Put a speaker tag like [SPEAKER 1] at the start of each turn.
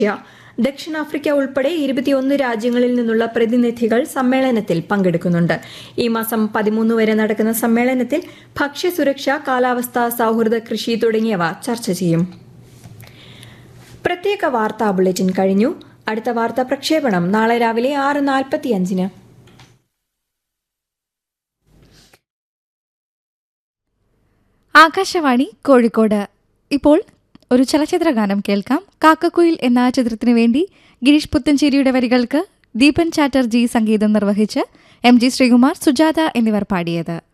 [SPEAKER 1] ദക്ഷിണാഫ്രിക്ക ഉൾപ്പെടെ ഇരുപത്തിയൊന്ന് രാജ്യങ്ങളിൽ നിന്നുള്ള പ്രതിനിധികൾ സമ്മേളനത്തിൽ പങ്കെടുക്കുന്നുണ്ട് ഈ മാസം പതിമൂന്ന് വരെ നടക്കുന്ന സമ്മേളനത്തിൽ ഭക്ഷ്യസുരക്ഷ കാലാവസ്ഥ സൌഹൃദ കൃഷി തുടങ്ങിയവ ചർച്ച ചെയ്യും പ്രത്യേക വാർത്താ ബുള്ളറ്റിൻ കഴിഞ്ഞു അടുത്ത വാർത്താ പ്രക്ഷേപണം നാളെ രാവിലെ ആറ് നാൽപ്പത്തിയഞ്ചിന്
[SPEAKER 2] ആകാശവാണി കോഴിക്കോട് ഇപ്പോൾ ഒരു ചലച്ചിത്ര ഗാനം കേൾക്കാം കാക്കക്കുയിൽ എന്ന ചിത്രത്തിനു വേണ്ടി ഗിരീഷ് പുത്തഞ്ചേരിയുടെ വരികൾക്ക് ദീപൻ ചാറ്റർജി സംഗീതം നിർവഹിച്ച് എം ജി ശ്രീകുമാർ സുജാത എന്നിവർ പാടിയത്